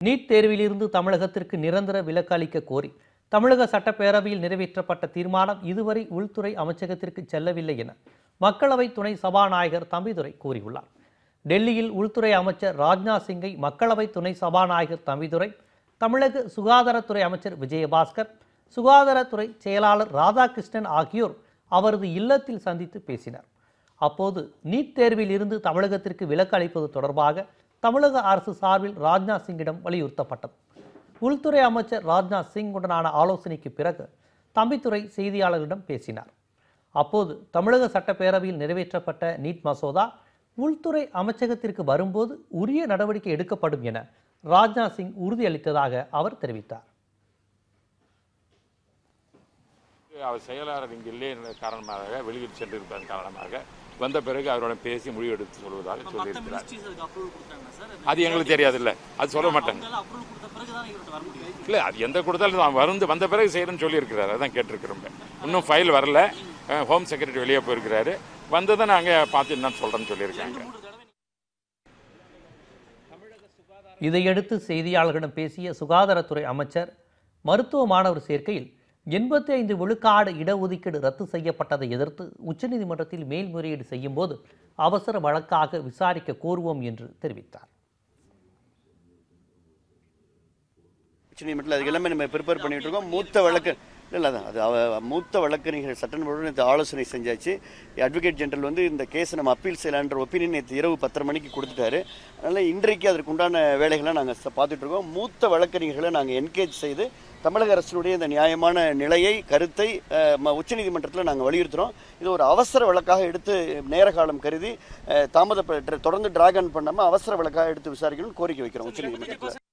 NEET தேர்விலிருந்து தமிழகத்திற்கு நிரந்தர விலக்கு அளிக்க கோரி தமிழக சட்டப்பேரவையில் நிறைவேற்றப்பட்ட தீர்மானம் இதுவரை உள்துறை அமைச்சகத்திற்கு செல்லவில்லை என மக்களவை துணை சபாநாயகர் தம்பிதுரை கூறியுள்ளார் டெல்லியில் உள்துறை அமைச்சர் ராஜ்நாத் சிங்கை மக்களவை துணை சபாநாயகர் தம்பிதுரை தமிழக சுகாதாரத்துறை அமைச்சர் விஜயபாஸ்கர் சுகாதாரத்துறை செயலாளர் ராதாகிருஷ்ணன் ஆகியோர் அவரது இல்லத்தில் சந்தித்து பேசினர் அப்போது நீட் தேர்வில் இருந்து தமிழகத்திற்கு விலக்கு அளிப்பது தொடர்பாக தமிழக அரசு சார்பில் ராஜ்நாத் சிங்கிடம் வலியுறுத்தப்பட்டது உள்துறை அமைச்சர் ராஜ்நாத் சிங்குடனான ஆலோசனைக்கு பிறகு தம்பித்துறை செய்தியாளர்களிடம் பேசினார் அப்போது தமிழக சட்டப்பேரவையில் நிறைவேற்றப்பட்ட நீட் மசோதா உள்துறை அமைச்சகத்திற்கு வரும்போது உரிய நடவடிக்கை எடுக்கப்படும் என ராஜ்நாத் சிங் உறுதியளித்ததாக அவர் தெரிவித்தார் அவர் செயலாளர் இங்கு இல்லை என்ற காரணமாக வெளியில் சென்றிருப்பதன் காரணமாக வந்த பிறகு அவருடன் பேசி முடிவெடுத்து சொல்வதாக சொல்லியிருக்கிறார் மினிஸ்ட்ரிஸ் அதுக்கு அப்ரூவல் கொடுத்தாங்க சார் அது எங்களுக்கு தெரியாதுல்ல அது சொல்ல மாட்டாங்க அவங்க அப்ரூவல் கொடுத்த பிறகு தான் இவர்கிட்ட வர முடியும் இல்லை அது எந்த கொடுத்தாலும் நான் வந்து வந்த பிறகு செய்யணும்னு சொல்லியிருக்கிறாரு அதான் கேட்டிருக்கிறோம் இன்னும் ஃபைல் வரல ஹோம் செக்ரட்டரி வெளியே போயிருக்கிறாரு வந்ததை நாங்கள் பார்த்து என்னன்னு சொல்கிறேன்னு சொல்லியிருக்காங்க மூணு தடவை இதையடுத்து செய்தியாளர்களிடம் பேசிய சுகாதாரத்துறை அமைச்சர் மருத்துவ மாணவர் சேர்க்கையில் எண்பத்தி ஐந்து விழுக்காடு இடஒதுக்கீடு ரத்து செய்யப்பட்டதை எதிர்த்து உச்சநீதிமன்றத்தில் மேல்முறையீடு செய்யும்போது அவசர வழக்காக விசாரிக்க கோருவோம் என்று தெரிவித்தார் உச்சநீதிமன்றத்தில் அதுக்கு எல்லாமே நம்ம ப்ரிப்பேர் பண்ணிட்டு இருக்கோம் மூத்த வழக்கு இல்லை அதான் அது அவ மூத்த வழக்கறிஞர்கள் சட்டநிபுணர் இந்த ஆலோசனை செஞ்சாச்சு அட்வொகேட் ஜெனரல் வந்து இந்த கேஸை நம்ம அப்பீல் செய்யலான்ற ஒப்பீனியன் நேற்று இரவு பத்தரை மணிக்கு கொடுத்துட்டாரு அதனால் இன்றைக்கு அதற்கு உண்டான வேலைகளை நாங்கள் பார்த்துட்டு இருக்கோம் மூத்த வழக்கறிஞர்களை நாங்கள் என்கேஜ் செய்து தமிழக அரசினுடைய இந்த நியாயமான நிலையை கருத்தை அஹ், ம- உச்சநீதிமன்றத்தில் நாங்கள் வலியுறுத்துகிறோம் இது ஒரு அவசர வழக்காக எடுத்து நேர காலம் கருதி அஹ், தாமத தொடர்ந்து டிராகன் பண்ணாமல் அவசர வழக்காக எடுத்து விசாரிக்கணும்னு கோரிக்கை வைக்கிறோம் உச்சநீதிமன்றத்தில்